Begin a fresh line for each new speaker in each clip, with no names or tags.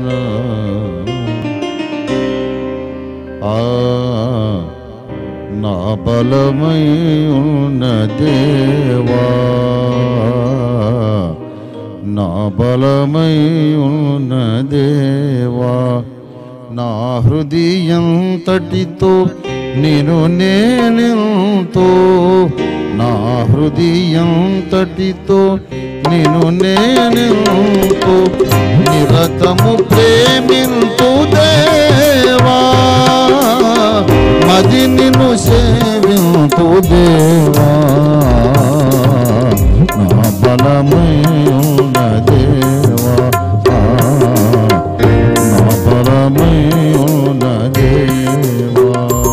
ఆ నా బలమై ఉన్న దేవా నా బలమై ఉన్న దేవా నా హృదయం తటితో నేను నేనెంతో నా హృదయం తటితో నేను నేనెంతో నిరతము ప్రేమింతు దేవా మది నిన్ను సేవింతు దేవా నా బలమైన దేవా నా బలమైన దేవా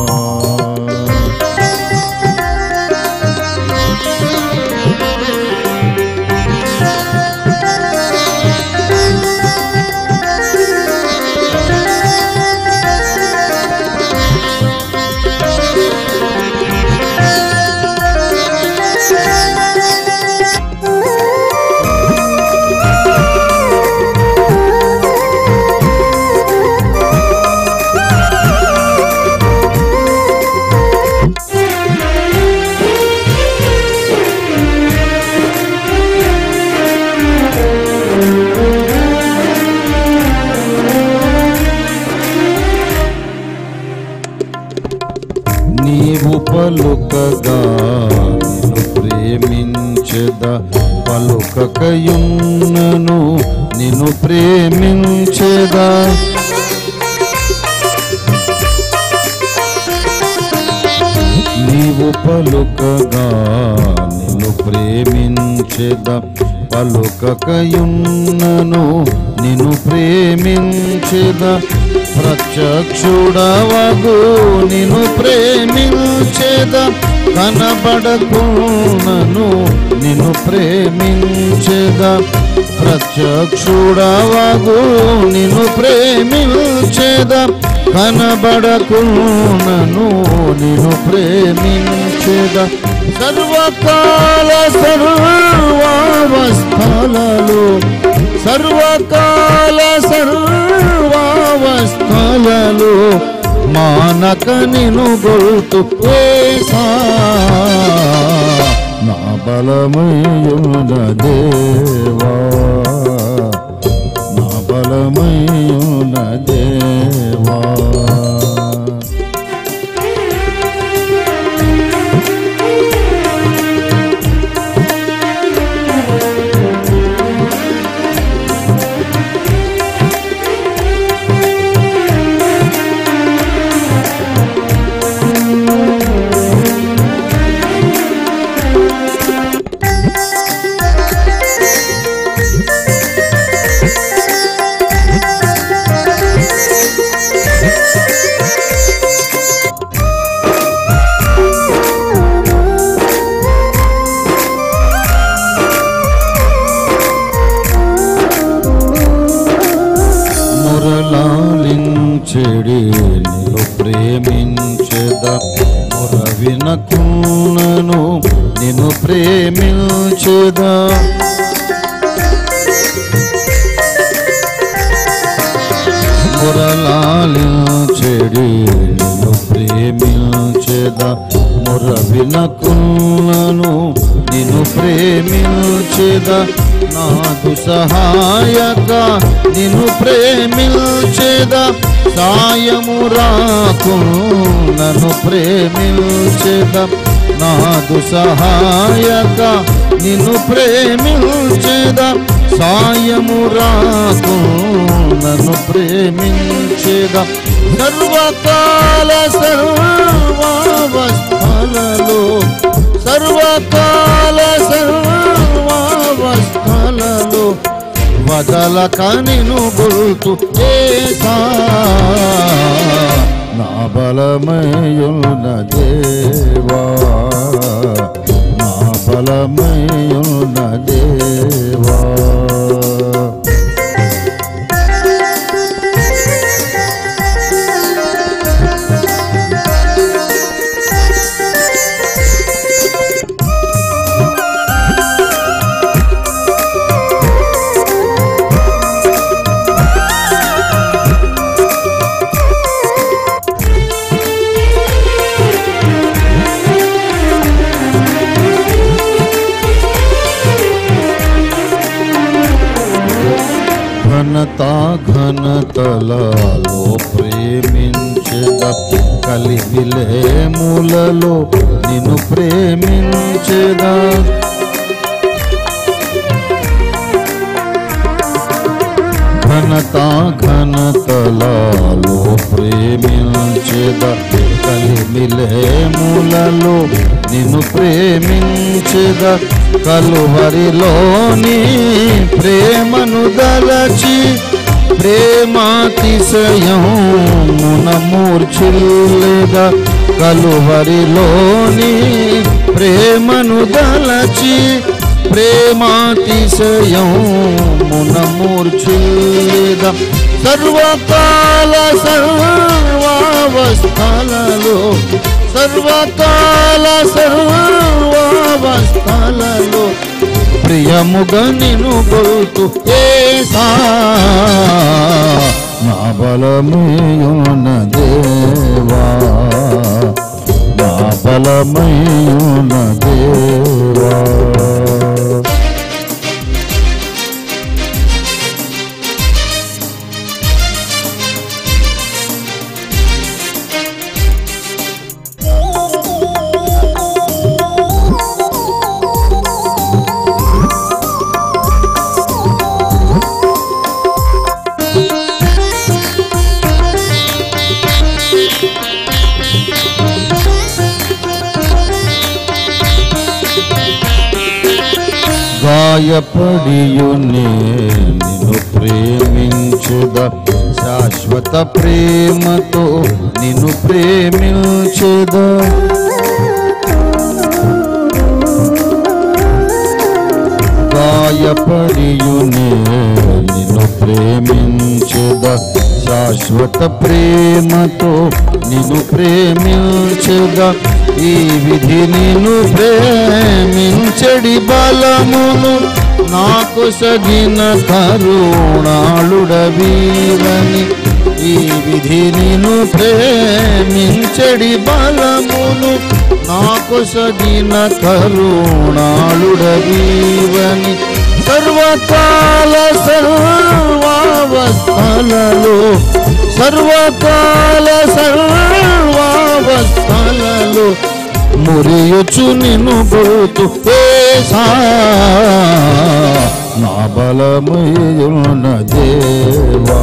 నీవు పలుకగా నిన్ను ప్రేమించద పలుకకయున్నను నిన్ను ప్రేమించదా నీవు పలుకగా నిన్ను ప్రేమించెద పలుకకయున్నను నిన్ను ప్రేమించెద ప్రత్యక్షుడవగు నిన్ను ప్రేమించెద కనబడకున్నను నిన్ను ప్రేమించెద ప్రత్యక్షుడవగు నిన్ను ప్రేమించెద కనబడకున్నను నిన్ను ప్రేమించెద సర్వకాల సర్వావస్థలలో సర్వకాల సర్వావస్థలలో మానక నిను గొల్తు ఏసా నా బలమయున దేవా నా బలమయున దేవా మురళాలించెడి నిన్ను ప్రేమించెద ముర వినకున్నను నిన్ను ప్రేమించెదా మురళాలించెడి నిన్ను ప్రేమించెద ముర వినకున్నను నిన్ను ప్రేమించెద నాదు సహాయక నిన్ను ప్రేమించెద సాయము రాకు నన్ను ప్రేమించెద నాదు సహాయక నిన్ను ప్రేమించెద సాయము రాకు నన్ను ప్రేమించెద సర్వకాల సర్వావస్థలలో సర్వకాల సర్వావస్థలలో వదలక నిను గుర్తు చేసా నా బలమయున దేవా నా బలమయున దేవా ఘనత ఘనతలలో ప్రేమించద కలివిలేములలో నిన్ను ప్రేమించదా ఘనత ఘనతలలో ప్రేమించద కలిమిలేములలో నిన్ను ప్రేమించద కలువరిలోని ప్రేమను దలచి ప్రేమాతిశయం మునమూర్చిల్లేద కలువరిలోని ప్రేమను దలచి ప్రేమాతిశయం మునమూర్చిద సర్వకాల సర్వావస్థలలో సర్వకాల సర్వావస్థలలో ప్రియముగా నిను గొలుతు ఏసా నా బలమేయున దేవా నా బలమేయున దేవా గాయపడియు నిన్ను ప్రేమించుద శాశ్వత ప్రేమతో నిన్ను ప్రేమించుద గాయపడియు నిన్ను ప్రేమించుద శాశ్వత ప్రేమతో నిన్ను ప్రేమించుద ఈ విధి నిన్ను ప్రేమించడి బలమును నాకు సగిన కరుణాళుడవీరని ఈ విధి నిన్ను ప్రేమించడి బలమును నాకు సగిన కరుణాళుడవీవని సర్వకాల సర్వావస్థలలో సర్వకాల సర్వావస్థలలో మురియుచు నిన్ను గొలుతు ఏసా నా బలమయున దేవా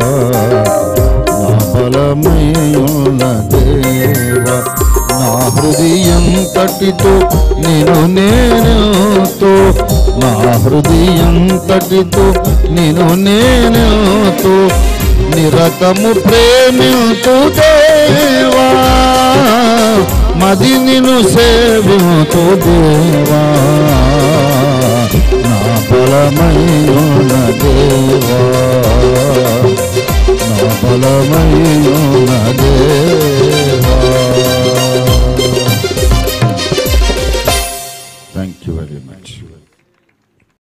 నా బలమయున దేవా నా హృదయం తటితో నేను నేనుతో నా హృదయం తటితో నేను నేనుతో నిరతము ప్రేమించు దేవా మది నిన్ను సేవించు దేవా నా బలమైన దేవా